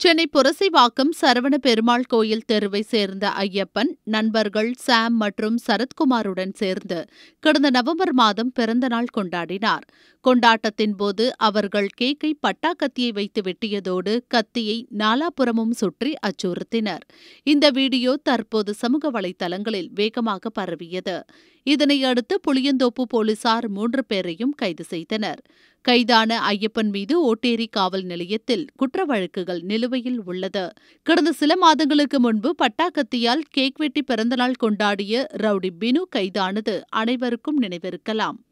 சென்னை புரசைவாக்கம் சரவண பெருமாள் கோயில் தெருவை சேர்ந்த ஐயப்பன் நண்பர்கள் சாம் மற்றும் சரத்குமாருடன் சேர்ந்து கடந்த நவம்பர் மாதம் பிறந்த நாள் கொண்டாடினார் கொண்டாட்டத்தின் போது அவர்கள் கேக்கை பட்டாக்கத்தியை வைத்து வெட்டியதோடு கத்தியை நாலாபுறமும் சுற்றி அச்சுறுத்தினர் இந்த வீடியோ தற்போது சமூக வலைதளங்களில் வேகமாக பரவியது இதனையடுத்து புளியந்தோப்பு போலீசார் மூன்று பேரையும் கைது செய்தனர் கைதான ஐயப்பன் மீது ஓட்டேரி காவல் நிலையத்தில் குற்ற வழக்குகள் நிலுவையில் உள்ளது கடந்த சில மாதங்களுக்கு முன்பு பட்டாக்கத்தியால் கேக் வெட்டி பிறந்தநாள் கொண்டாடிய ரவுடி பினு கைதானது அனைவருக்கும் நினைவிருக்கலாம்